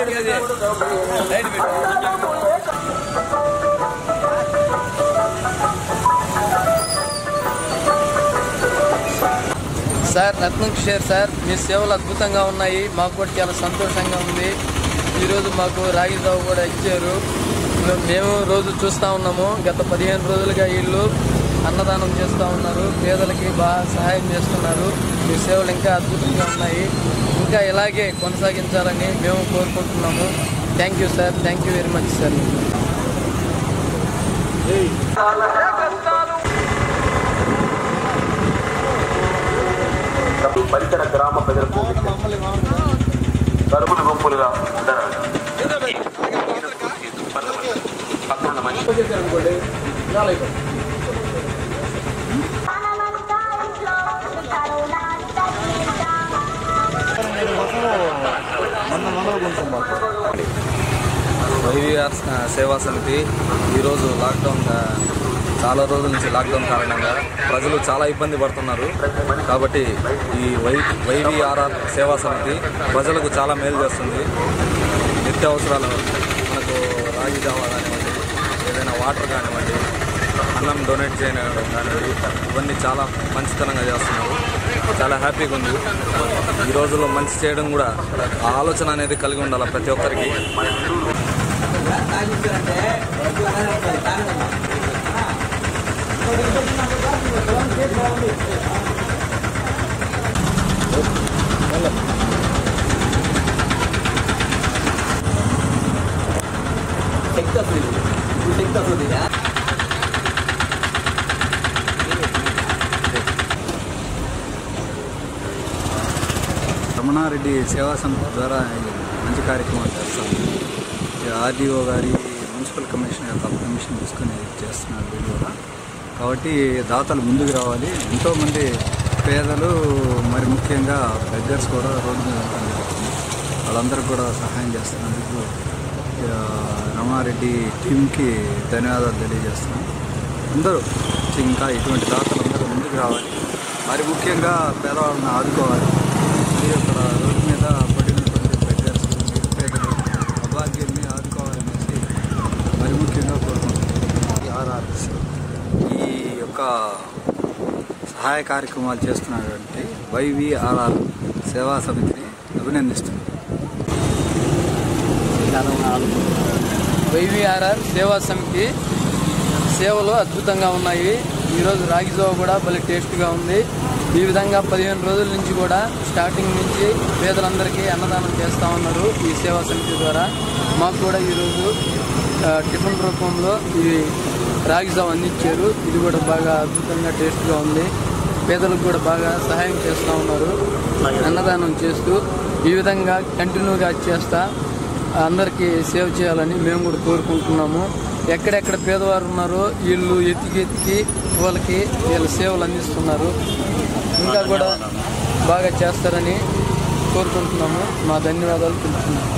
sir Ratnam Kishore sir మీ సేవలు అద్భుతంగా ఉన్నాయి మాకు కూడా చాలా సంతోషంగా ఉంది ఈరోజు మాకు రాగి జావ కూడా ఇచ్చారు మేము రోజు చూస్తూ ఉన్నాము గత పదిహేను రోజులుగా వీళ్ళు అన్నదానం చేస్తూ ఉన్నారు పేదలకి బాగా సహాయం చేస్తున్నారు మీ సేవలు ఇంకా అద్భుతంగా ఉన్నాయి ఇంకా ఇలాగే కొనసాగించాలని మేము కోరుకుంటున్నాము thank you sir thank you very much sir పరిసర గ్రామ ప్రజలకు కరువుల గుంపులుగా ఉండరాదు పక్కన మనిషి వైవిఆర్ సేవా సమితి ఈరోజు లాక్డౌన్ ఆ, చాలా రోజుల నుంచి లాక్డౌన్ కారణంగా ప్రజలు చాలా ఇబ్బంది పడుతున్నారు కాబట్టి ఈ వై వైవిఆర్ఆర్ సేవా సమితి ప్రజలకు చాలా మేలు చేస్తుంది నిత్యావసరాలు మనకు రాగి జావా కానివ్వండి ఏదైనా వాటర్ కానివ్వండి అన్నం డొనేట్ చేయడం కానివ్వండి ఇవన్నీ చాలా మంచితనంగా చేస్తున్నారు చాలా హ్యాపీగా ఉంది ఈ రోజుల్లో మంచి చేయడం కూడా ఆ ఆలోచన అనేది కలిగి ఉండాలి ప్రతి ఒక్కరికి రమణారెడ్డి సేవా సంస్థ ద్వారా ఈ మంచి కార్యక్రమాలు చేస్తాము ఈ ఆర్డీఓ గారి మున్సిపల్ కమిషన్ యొక్క పర్మిషన్ తీసుకుని చేస్తున్నారు వీళ్ళు కూడా కాబట్టి దాతలు ముందుకు రావాలి ఎంతోమంది పేదలు మరి ముఖ్యంగా బెగ్గర్స్ కూడా రోడ్డు మీద ఉండడం జరుగుతుంది వాళ్ళందరికీ కూడా సహాయం చేస్తున్నందుకు ఆ, రమణారెడ్డి టీంకి ధన్యవాదాలు తెలియజేస్తున్నాం అందరూ ఇంకా ఇటువంటి దాతలు అందరూ ముందుకు రావాలి మరి ముఖ్యంగా పేదవాళ్ళని ఆదుకోవాలి మరి అక్కడ రోడ్డు మీద పడినటువంటి బెగ్గర్స్ నిరుపేదలు అభాగ్యుల్ని ఆదుకోవాలనేసి మరి ముఖ్యంగా కోరుకుంటున్నాం ఆర్ఆర్ఎస్ ఈ యొక్క సహాయ కార్యక్రమాలు చేస్తున్నటువంటి వైవిఆర్ఆర్ సేవా సమితిని అభినందిస్తున్నాం వైవిఆర్ఆర్ సేవా సమితి సేవలు అద్భుతంగా ఉన్నాయి ఈరోజు రాగి జావ కూడా భలే టేస్ట్గా ఉంది ఈ విధంగా పదిహేను రోజుల నుంచి కూడా స్టార్టింగ్ నుంచి పేదలందరికీ అన్నదానం చేస్తూ ఉన్నారు ఈ సేవా సమితి ద్వారా మాకు కూడా ఈరోజు ఆ, టిఫిన్ రూపంలో ఈ రాగి జావ అందించారు ఇది కూడా బాగా అద్భుతంగా టేస్ట్గా ఉంది పేదలకు కూడా బాగా సహాయం చేస్తూ ఉన్నారు అన్నదానం చేస్తూ ఈ విధంగా కంటిన్యూగా చేస్తా అందరికీ సేవ్ చేయాలని మేము కూడా కోరుకుంటున్నాము ఎక్కడెక్కడ పేదవారు ఉన్నారో వీళ్ళు ఎతికి ఎతికి వాళ్ళకి వీళ్ళ సేవలు అందిస్తున్నారు ఇంకా కూడా బాగా చేస్తారని కోరుకుంటున్నాము మా ధన్యవాదాలు తెలుపుతున్నాము